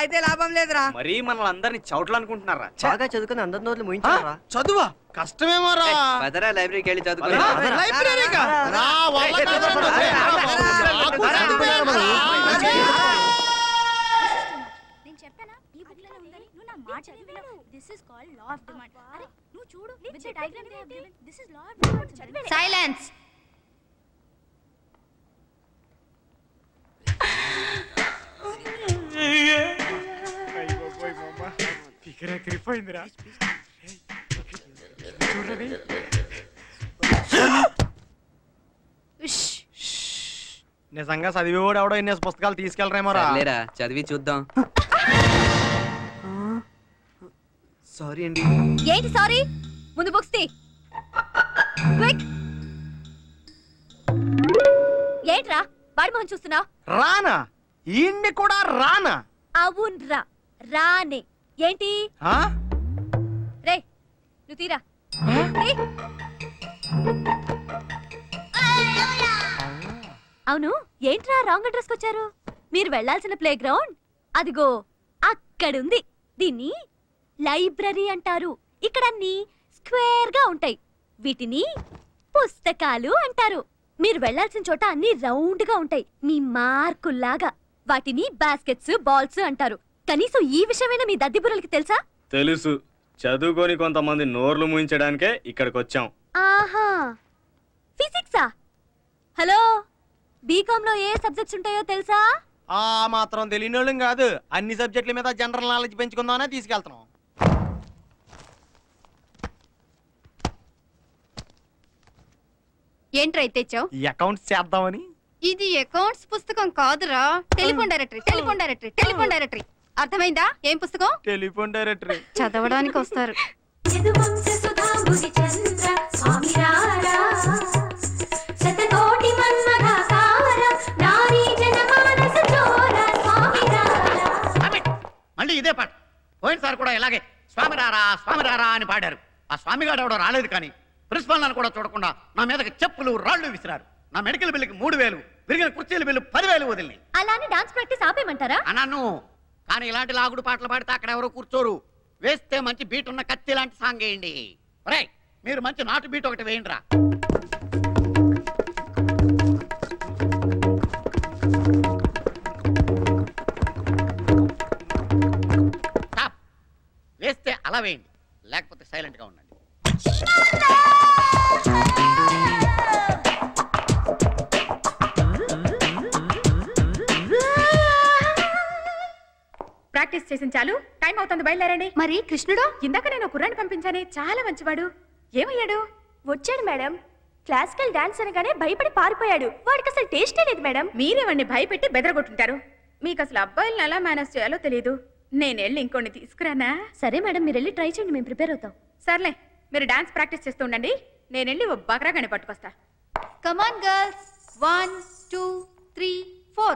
అయితే లాభం లేదురా మరీ మనల్ని అందరినీ చౌట్లు అనుకుంటున్నారా బాగా చదువుకుని అందరి నోట్లు ముయించారా చదువా కష్టమేమోరా పదరా లైబ్రరీకి వెళ్ళి చదువుకుని పదరా. పదరా. లైబ్రరీగా నా వల్ల కాదురా. నాకు చదివేరా. నేను చెప్పానా ఈ బుక్ లోనే ఉందని నువ్వు నా మాట చదివినావు this is called law of demand అరే నువ్వు చూడు with the diagram they have given this is law of demand చదివే సైలెన్స్ నిజంగా చదివేవాడు ఎవడో ఎన్ని పుస్తకాలు తీసుకెళ్ళరేమోరా సర్లేరా చదివి చూద్దాం సారీ అండి ఏంటి సారీ ముందు బుక్స్ తీ క్విక్ ఏంట్రా వాడి మొహం చూస్తున్నావు రానా ఈయన్ని కూడా రానా అవునరా రానే ఏంటి ఆ? రే నువ్వు తీరా తీ. అవును ఏంట్రా రాంగ్ అడ్రస్ వచ్చారు మీరు వెళ్ళాల్సిన ప్లే గ్రౌండ్ అదిగో అక్కడుంది దీన్ని లైబ్రరీ అంటారు ఇక్కడ అన్ని స్క్వేర్ గా ఉంటాయి వీటిని పుస్తకాలు అంటారు మీరు వెళ్ళాల్సిన చోట అన్ని రౌండ్ గా ఉంటాయి మీ మార్కుల్లాగా వాటిని బాస్కెట్స్ బాల్స్ అంటారు కనీసం ఈ విషయమైనా మీ దద్దిబుర్రలకి తెలుసా తెలుసు చదువుకొని కొంతమంది నోర్లు ముయించడానికే ఇక్కడికి వచ్చాం ఆహా ఫిజిక్సా హలో బీకామ్ లో ఏ సబ్జెక్ట్స్ ఉంటాయో తెలుసా ఆ మాత్రం తెలియని వాళ్ళం కాదు అన్ని సబ్జెక్టుల మీద జనరల్ నాలెడ్జ్ పెంచుకుందామనే తీసుకెళ్తున్నాం ఏంట్రా తెచ్చావు ఈ అకౌంట్స్ చేద్దామని ఇది అకౌంట్స్ పుస్తకం కాదురా telephone directory telephone directory telephone directory అర్థమైందా ఏం పుస్తకం టెలిఫోన్ డైరెక్టరీ చదవడానికి వస్తారు మళ్ళీ ఇదే పాట పోయినసారి కూడా ఇలాగే స్వామి రారా స్వామి రారా అని పాడారు ఆ స్వామిగాడు ఎవడో రాలేదు కానీ ప్రిన్సిపల్ నన్ను కూడా చూడకుండా నా మీదకి చెప్పులు రాళ్ళు విసిరారు నా మెడికల్ బిల్లుకి మూడు వేలు విరిగిన కుర్చీల బిల్లు పదివేలు వదిలి అలానే డాన్స్ ప్రాక్టీస్ ఆపేయమంటారా అన్నాను కానీ ఇలాంటి లాగుడు పాటలు పాడితే అక్కడ ఎవరు కూర్చోరు వేస్తే మంచి బీట్ ఉన్న కత్తి లాంటి సాంగ్ వేయండి ఒరేయ్ మీరు మంచి నాటు బీట్ ఒకటి వేయండి రా స్టాప్. వేస్తే అలా వేయండి లేకపోతే సైలెంట్ గా ఉండండి ప్రాక్టీస్ చేసిన చాలు టైం అవుతుంది బయలుదేరండి మరి కృష్ణుడు ఇందాక నేను కుర్రాన్ని పంపించానే చాలా మంచివాడు ఏమయ్యాడు వచ్చాడు మేడం క్లాసికల్ డాన్స్ అనగానే భయపడి పారిపోయాడు వాడికి అసలు టేస్టే లేదు మేడం మీరే వాడిని భయపెట్టి బెదరగొట్టుంటారు మీకు అసలు అబ్బాయిలను ఎలా మేనేజ్ చేయాలో తెలియదు నేను వెళ్ళి ఇంకొన్ని తీసుకురానా సరే మేడం మీరు వెళ్ళి ట్రై చేయండి మేము ప్రిపేర్ అవుతాం సర్లే మీరు డాన్స్ ప్రాక్టీస్ చేస్తూ ఉండండి నేను వెళ్ళి ఓ బకరాగాని పట్టుకొస్తా come on girls one two three four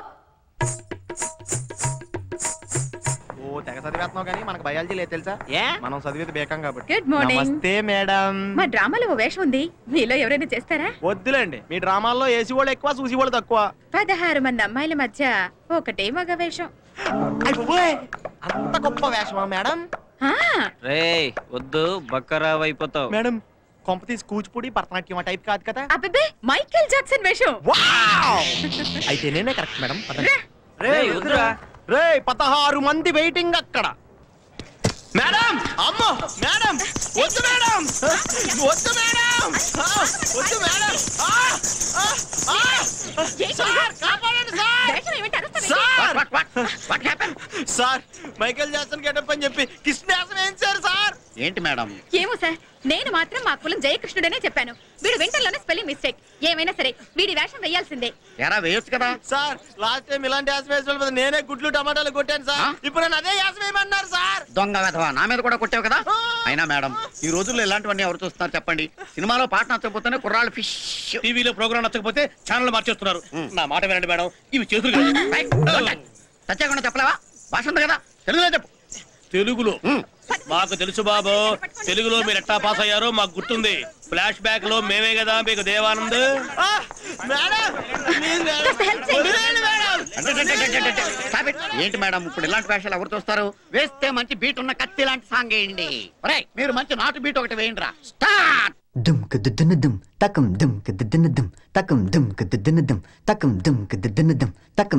ఓ తెగ చదివేస్తున్నావు కానీ మనకు బయాలజీ లేదు తెలుసా ఏ మనం చదివేది బేకం కాబట్టి గుడ్ మార్నింగ్ నమస్తే మేడం మా డ్రామాలో ఓ వేషం ఉంది మీలో ఎవరైనా చేస్తారా వద్దులేండి మీ డ్రామాల్లో ఏసీ వాళ్ళు ఎక్కువ చూసి వాళ్ళు తక్కువ పదహారు మంది అమ్మాయిల మధ్య ఒకటే మగ వేషం అయ్యో, అంత గొప్ప వేషమా మేడం ఆ, రే వద్దు బక్కరావు అయిపోతావు మేడం కొంప తీసి కూచిపూడి భరతనాట్యం ఆ టైప్ కాదు కదా అబ్బబ్బే మైకేల్ జాక్సన్ వేషం వావ్! అయితే నేనే కరెక్ట్ మేడం పదండి. రేయ్, వద్దురా. రే పదహారు మంది వెయిటింగ్ అక్కడ మేడం అమ్మో మేడం వద్దు మేడం వద్దు మేడం ఆ, వద్దు మేడం ఆ, ఆ, ఆ! సార్ కాపాడండి సార్ వేషం ఏమిటి అరుస్తావేంటి? Sir What, what, what? What happened? Sir Michael Jackson getup అని చెప్పి కృష్ణాసం ఏం సార్ సార్ ఏంటి మేడం ఏమో సార్ నేను మాత్రం మా కులం జయకృష్ణుడనే చెప్పాను వీడు వెంటర్లోనే స్పెల్లింగ్ మిస్టేక్ ఏమైనా సరే వీడి వేషం వేయాల్సిందే ఎరా వేయొచ్చు కదా సార్ లాస్ట్ టైం ఇలాంటి యాసం వేసిన వాళ్ళ మీద నేనే గుడ్లు టమాటాలు కొట్టాను సార్ ఆ? ఇప్పుడు నన్ను అదే యాసం వేయమన్నారు సార్ దొంగ వెధవా నా మీద కూడా కొట్టావు కదా అయినా మేడం ఈ రోజుల్లో ఇలాంటివన్నీ ఎవరు చూస్తున్నారు చెప్పండి సినిమాలో పాట నచ్చకపోతేనే కుర్రాళ్ళు ఫిష్ టీవీలో ప్రోగ్రామ్ నచ్చకపోతే ఛానల్ మార్చేస్తున్నారు మ్. నా మాట వినండి మేడం ఇవి చేతులు కాదు. సత్యకుండా చెప్పలేవా భాష ఉంది కదా తెలుగులో చెప్పు తెలుగులో మ్. మాకు తెలుసు బాబు తెలుగులో మీరు ఎట్టా పాస్ అయ్యారో మాకు గుర్తుంది ఫ్లాష్ బ్యాక్ లో మేమే కదా మీకు దేవానంద్ ఆ, మేడం ప్లీజ్ మేడం కాస్త help చేయండి. వదిలేయండి మేడం Stop it. ఏంటి మేడం ఇప్పుడు ఇలాంటి వేషాలు ఎవరు చూస్తారు వేస్తే మంచి బీట్ ఉన్న కత్తి లాంటి సాంగ్ వేయండి ఒరేయ్, మీరు మంచి నాటు బీట్ ఒకటి వేయండి రా స్టార్ట్ దుమ్ కదుద్దున దుమ్ తకం దుమ్ కదుద్దున దుమ్ తకం దుమ్ కదుద్దున దుమ్ తకం దుమ్ కదుద్దున దుమ్ తకం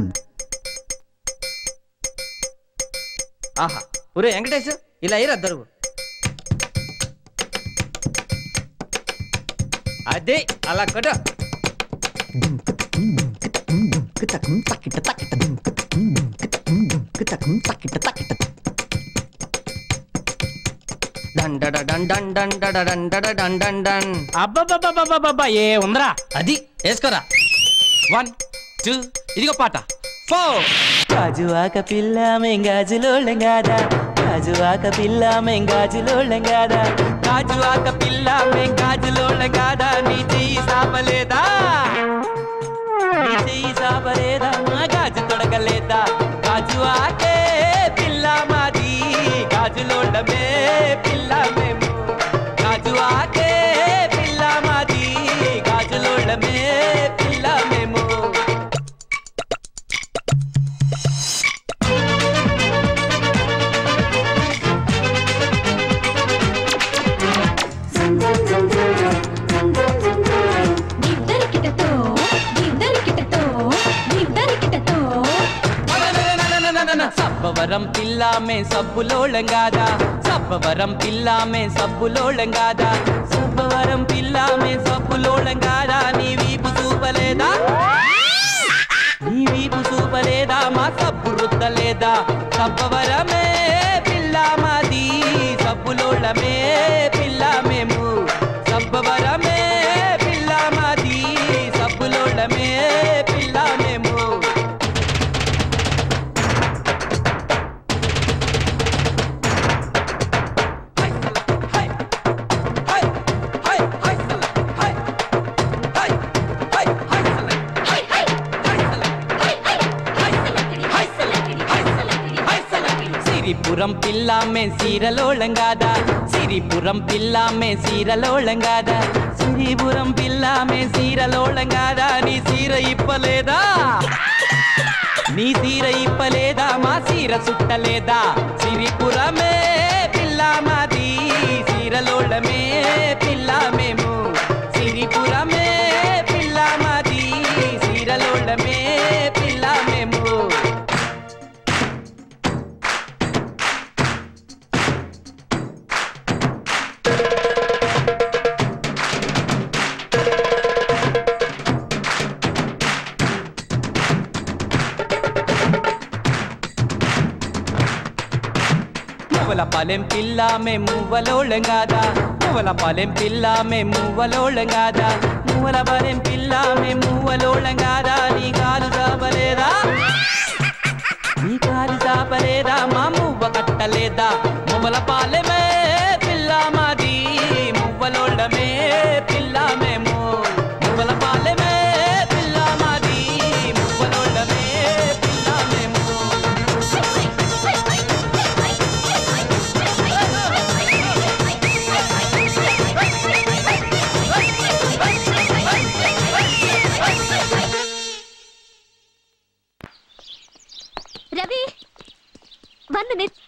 ఆహా ఒరే వెంకటేష్ ఇలా అయ్యి దొరుకు అదే అలా కొట్టు దుమ్ కతుకుం దుమ్ కతుకుం దుమ్ కతకం తకిట తకిట దుమ్ కతుకుం దుమ్ కతుకుం దుమ్ కతకం తకిట తకిట డండడ డం డం డండడ డండడ డం డం డం. అబ్బబ్బబ్బబ్బబ్బబ్బా ఏ ఉందరా అది వేసుకోరా వన్ టూ ఇదిగో పాట ఫోర్ గాజువాక పిల్ల మెంగాజులోళ్ళం కాదా గాజువాక పిల్ల మెంగాజులోళ్ళం కాదా గాజువాక పిల్ల మెంగాజులోళ్ళం కాదా నీ చెయ్యి సాపలేదా నీ చెయ్యి సాపలేదా మా గాజు తొడగలేదా గాజువాకే పిల్ల మాది గాజులోళ్ళమే పిల్ల మేము గాజువాకే పిల్ల మాది గాజులోళ్ళమే పిల్ల మేము గిద్దరికిటతో గిద్దరికిటతో గిద్దరికిటతో సబ్బవరం పిల్లామే సబ్బులోళం కాదా సబ్బవరం పిల్లామే సబ్బులోళం కాదా సబ్బవరం పిల్లామే సబ్బులోళం కాదా నీ వీపు చూపలేదా నీ వీపు చూపలేదా మా సబ్బు రుద్దలేదా సబ్బవరమే పిల్ల మాది సబ్బులోళమే పిల్ల మేము సబ్బవరమే పిల్ల మాది సబ్బులోళమే పిల్ల మేము సిరిపురం పిల్లామే సీరలోళం కాదా సిరిపురం పిల్లామే సీరలోళం కాదా సిరిపురం పిల్లామే సీరలోళం కాదా నీ సీర ఇప్పలేదా నీ సీర ఇప్పలేదా మా సీర సుట్టలేదా సిరిపురమే పిల్ల మాది సీరలోళమే పిల్ల మేము సిరిపురమే పిల్ల మాది సీరలోళమే పిల్ల మేము మువ్వల పాలెం పిల్ల మే మువ్వలోళం కాదా మువ్వల పాలెం పిల్ల మే మువ్వలోళం కాదా మువ్వల పాలెం పిల్ల మే మువ్వలోళం కాదా నీ కాలు చాపలేదా నీ కాలు చాపలేదా మా మువ్వ కట్టలేదా మువ్వల పాలెమే పిల్ల మాది మువ్వలోళమే పిల్ల మేము మువ్వల పాలెమే పిల్ల మాది మువ్వలోళమే పిల్ల మేము రవి వన్ మినిట్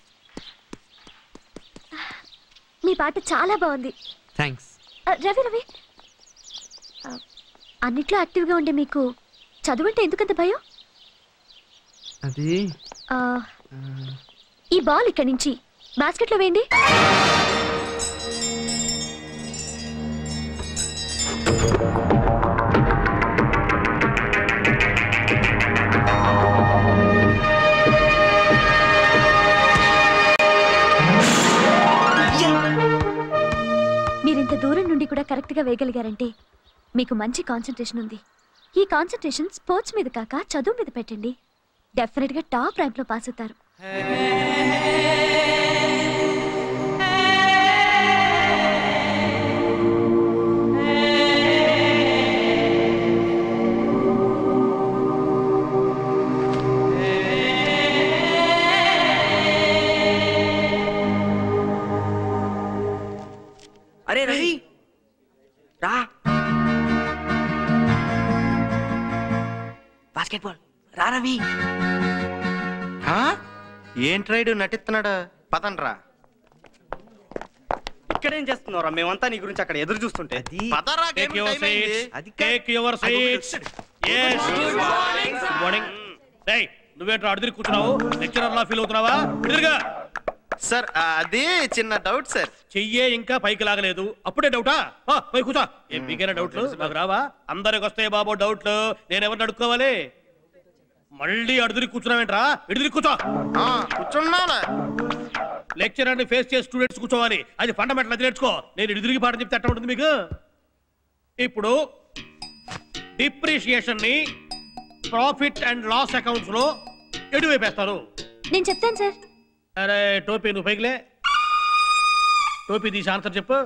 మీ పాట చాలా బాగుంది థ్యాంక్స్ ఆ, రవి రవి ఆ, అన్నిట్లో యాక్టివ్గా ఉండే మీకు చదువు అంటే ఎందుకంత భయం అది ఆ, ఈ బాల్ ఇక్కడి నుంచి బాస్కెట్లో వేయండి మీరింత దూరం నుండి కూడా కరెక్ట్గా వేయగలిగారంటే మీకు మంచి కాన్సన్ట్రేషన్ ఉంది ఈ కాన్సన్ట్రేషన్ స్పోర్ట్స్ మీద కాక చదువు మీద పెట్టండి డెఫినెట్గా టాప్ ర్యాంక్లో పాస్ అవుతారు అరే రవి రా బాస్కెట్బాల్ రా రవి ఆ? ఏంటి రైడు నటిస్తున్నాడు పదండ్రా ఇక్కడేం చేస్తున్నారా మేమంతా నీ గురించి అక్కడ ఎదురు చూస్తుంటే పదరా టేక్ గేమ్ యువర్ టైం అయింది. Seats take your seats yes good morning రేయ్ నువ్వేంట్రా అడిదిరి కూర్చున్నావు లెక్చరర్ లా ఫీల్ అవుతున్నావా ఎదురుగా సార్ అది చిన్న డౌట్ సార్ చెయ్యే ఇంకా పైకి లాగలేదు అప్పుడే డౌటా ఆ, పై కూర్చో ఏం మీకైనా డౌట్లు నాకు రావా అందరికి వస్తాయి బాబు డౌట్లు నేను ఎవరిని అడుక్కోవాలి మళ్ళీ అడుదిరి కూర్చున్నావేంట్రా ఎడుదిరి కూర్చో ఆ, కూర్చున్నాను లెక్చరర్ ని ఫేస్ చేసి స్టూడెంట్స్ కూర్చోవాలి అది ఫండమెంటల్ అది నేర్చుకో నేను ఎదురుగి పాఠం చెప్తే ఎట్లా ఉంటుంది మీకు ఇప్పుడు డిప్రిషియేషన్ ని ప్రాఫిట్ అండ్ లాస్ అకౌంట్స్ లో ఎటువైపేస్తారు నేను చెప్తాను సార్ అరే టోపీ నువ్వు పైకిలే టోపీ తీసి ఆన్సర్ చెప్పు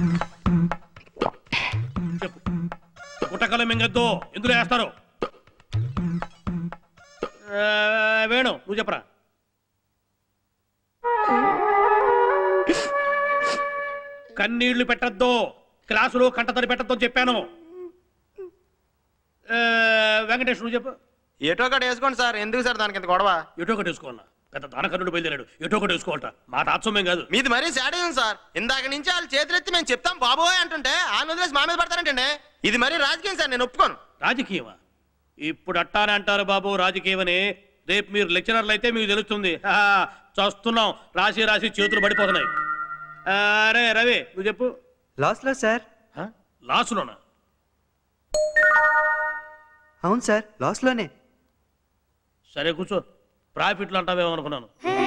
చెప్పు గుట్టకలం మింగద్దు ఎందులో వేస్తారు ఆ, వేణు నువ్వు చెప్పరా కన్నీళ్లు పెట్టద్దు క్లాసులో కంటతడి పెట్టద్దు అని చెప్పాను ఆ, వెంకటేష్ నువ్వు చెప్పు ఏటో ఒకటి వేసుకోండి సార్ ఎందుకు సార్ దానికి ఇంత గొడవ ఎటో ఒకటి వేసుకోవాలన్నా పెద్ద దానకర్ణుడు బయలుదేరాడు ఎటో ఒకటి వేసుకోవాలట మా తాత్సమ్యం కాదు మీది మరీ సాడేం సార్ ఇందాక నుంచి వాళ్ళు చేతులెత్తి మేము చెప్తాం బాబోయ్ అంటుంటే ఆయన వదిలేసి మా మీద పడతారంటండి ఇది మరీ రాజకీయం సార్ నేను ఒప్పుకోను రాజకీయమా ఇప్పుడు అట్టానే అంటారు బాబు రాజకీయమని రేపు మీరు లెక్చరర్లు అయితే మీకు తెలుస్తుంది ఆహా, చూస్తున్నాం రాసి రాసి చేతులు పడిపోతున్నాయి ఆ, అరే రవి నువ్వు చెప్పు లాస్లో సార్ ఆ? లాసులోనా అవును సార్ లాస్లోనే సరే కూర్చో ప్రాఫిట్లు అంటావేమో అనుకున్నాను